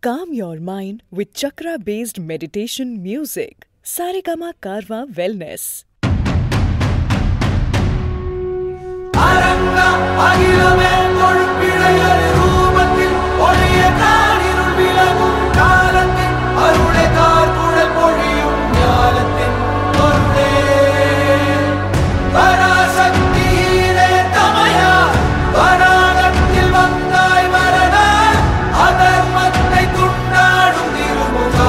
Calm your mind with chakra based meditation music. Saregama Karwa Wellness. அரங்க அகிலமே தொழுப்பிழையொரு ரூபத்தில் ஒளிய காரிருள் விலகும் காலத்தின் அருளை கார்குழல் பொழியும் ஞானத்தின் பொருளே பராசக்தியிலே தமையா வராகத்தில் வந்தாய் மரண அதர்மத்தை துண்டாடும் திருமுகா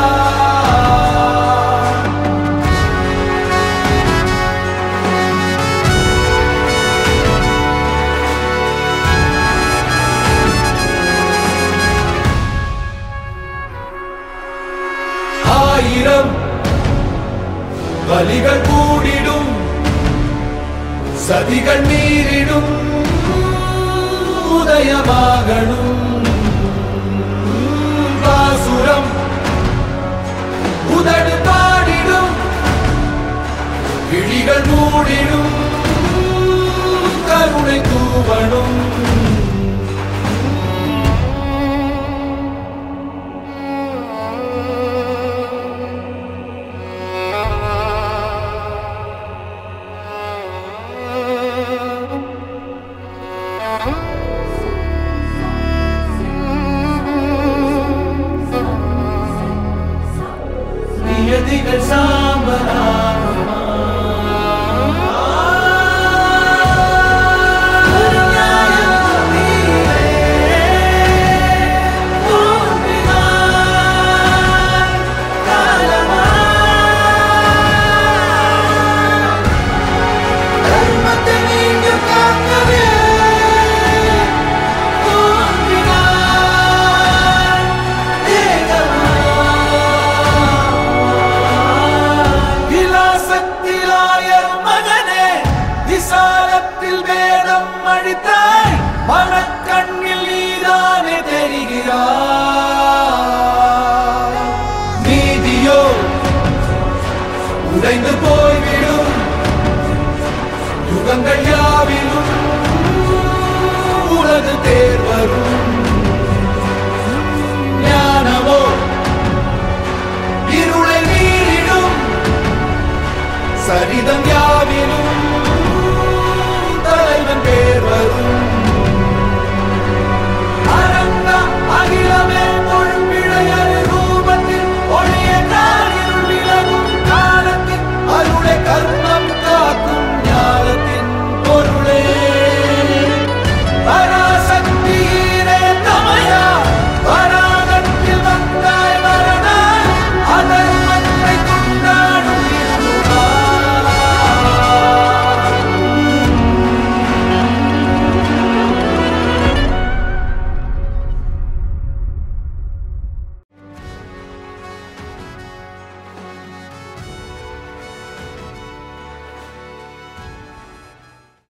ஆயிரம் வலிகள் கூடிடும் சதிகள் மீறிடும் உதயமாகணும் பாசுரம் உதடு பாடிடும் விழிகள் மூடிடும் கருணை தூவணும் நியதிகள் சாம்பலாகுமா நியாயம் நீரே தோன்றினாய் காலமாய் தர்மத்தை மீண்டும் காக்கவே தோன்றினாய் விலாசத்திலாயர் மகனே விசாலத்தில் வேதம் அழித்தாய் மனக்கண்ணில் நீதானே தெரிகிறாய் நீதியோ உடைந்து போய்விடும் யுகங்கள் யாவிலும் உலகு தேர் வரும் ஞானமோ இருளை மீறிடும் சரிதம்